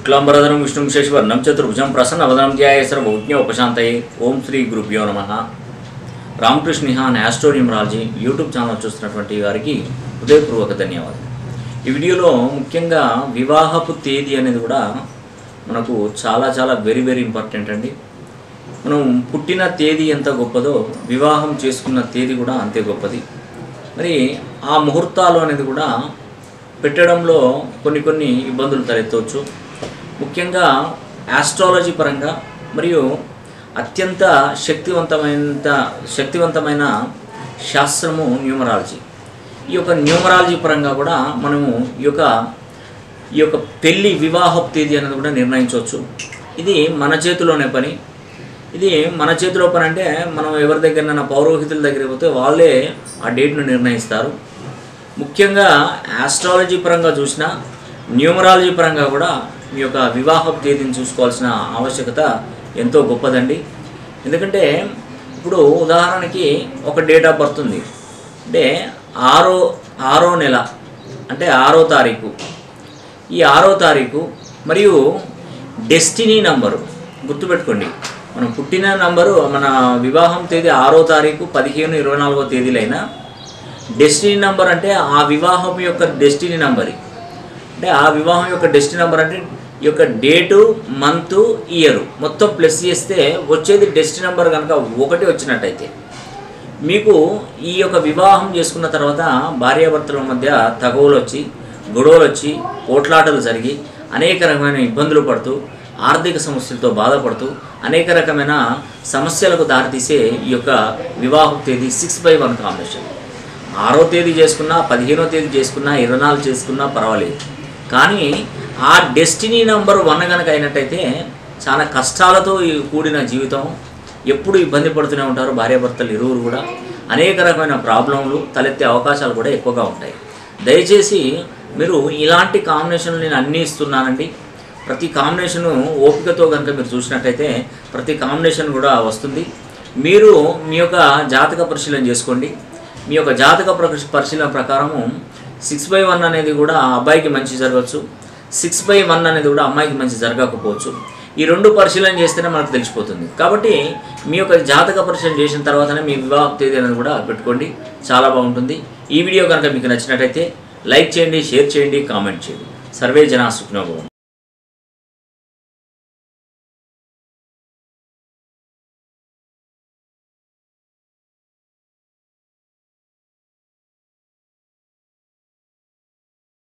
శుక్లాంబరధరం విష్ణుం శశివర్ణం చతుర్భుజం ప్రసన్నవదనం ధ్యాయ సర్వజ్ఞ ఉపశాంతయే ఓం శ్రీ గురుభ్యో నమ రామకృష్ణ నిహాన్ యాస్ట్రోన్యూమరాలజీ యూట్యూబ్ ఛానల్ చూస్తున్నటువంటి వారికి హృదయపూర్వక ధన్యవాదాలు ఈ వీడియోలో ముఖ్యంగా వివాహపు తేదీ అనేది కూడా మనకు చాలా చాలా వెరీ వెరీ ఇంపార్టెంట్ అండి మనం పుట్టిన తేదీ ఎంత గొప్పదో వివాహం చేసుకున్న తేదీ కూడా అంతే గొప్పది మరి ఆ ముహూర్తాలు అనేది కూడా పెట్టడంలో కొన్ని కొన్ని ఇబ్బందులు తలెత్తవచ్చు ముఖ్యంగా ఆస్ట్రాలజీ పరంగా మరియు అత్యంత శక్తివంతమైన శక్తివంతమైన శాస్త్రము న్యూమరాలజీ ఈ యొక్క న్యూమరాలజీ పరంగా కూడా మనము ఈ యొక్క ఈ యొక్క పెళ్లి వివాహపు తేదీ అనేది కూడా నిర్ణయించవచ్చు ఇది మన చేతిలోనే పని ఇది మన చేతిలో పని అంటే మనం ఎవరి దగ్గర పౌరోహితుల దగ్గరికి పోతే వాళ్ళే ఆ డేట్ను నిర్ణయిస్తారు ముఖ్యంగా ఆస్ట్రాలజీ పరంగా చూసినా న్యూమరాలజీ పరంగా కూడా మీ యొక్క వివాహపు తేదీని చూసుకోవాల్సిన ఆవశ్యకత ఎంతో గొప్పదండి ఎందుకంటే ఇప్పుడు ఉదాహరణకి ఒక డేట్ ఆఫ్ బర్త్ ఉంది అంటే ఆరో ఆరో నెల అంటే ఆరో తారీఖు ఈ ఆరో తారీఖు మరియు డెస్టినీ నంబరు గుర్తుపెట్టుకోండి మనం పుట్టిన నంబరు మన వివాహం తేదీ ఆరో తారీఖు పదిహేను ఇరవై నాలుగో తేదీలైనా డెస్టినీ నంబర్ అంటే ఆ వివాహం యొక్క డెస్టినీ నంబర్ అంటే ఆ వివాహం యొక్క డెస్టినీ నంబర్ అంటే ఈ యొక్క డేటు మంత్ ఇయర్ మొత్తం ప్లస్ చేస్తే వచ్చేది డెస్టినీ నంబర్ కనుక ఒకటి వచ్చినట్టయితే మీకు ఈ యొక్క వివాహం చేసుకున్న తర్వాత భార్యాభర్తల మధ్య తగవులు వచ్చి గొడవలు వచ్చి పోట్లాటలు జరిగి అనేక రకమైన ఇబ్బందులు పడుతూ ఆర్థిక సమస్యలతో బాధపడుతూ అనేక రకమైన సమస్యలకు దారితీసే ఈ యొక్క వివాహ తేదీ సిక్స్ బై వన్ కాంబినేషన్ ఆరో తేదీ చేసుకున్నా పదిహేనో తేదీ చేసుకున్నా ఇరవై నాలుగు చేసుకున్నా పర్వాలేదు కానీ ఆ డెస్టినీ నంబర్ వన్ కనుక అయినట్టయితే చాలా కష్టాలతో ఈ కూడిన జీవితం ఎప్పుడు ఇబ్బంది పడుతూనే ఉంటారు భార్యాభర్తలు ఇరువురు కూడా అనేక రకమైన ప్రాబ్లంలు తలెత్తే అవకాశాలు కూడా ఎక్కువగా ఉంటాయి దయచేసి మీరు ఇలాంటి కాంబినేషన్లు నేను అన్నీ ఇస్తున్నానండి ప్రతి కాంబినేషను ఓపికతో కనుక మీరు చూసినట్టయితే ప్రతి కాంబినేషన్ కూడా వస్తుంది మీరు మీ యొక్క జాతక పరిశీలన చేసుకోండి మీ యొక్క జాతక ప్ర- పరిశీలన ప్రకారము సిక్స్ బై వన్ అనేది కూడా అబ్బాయికి మంచి జరగవచ్చు సిక్స్ బై వన్ అనేది కూడా అమ్మాయికి మంచి జరగకపోవచ్చు ఈ రెండు పరిశీలన చేస్తేనే మనకు తెలిసిపోతుంది కాబట్టి మీ యొక్క జాతక పరిశీలన చేసిన తర్వాతనే మీ వివాహ తేదీ అనేది కూడా పెట్టుకోండి చాలా బాగుంటుంది ఈ వీడియో కనుక మీకు నచ్చినట్టయితే లైక్ చేయండి షేర్ చేయండి కామెంట్ చేయండి సర్వే జనా సుఖినోభవం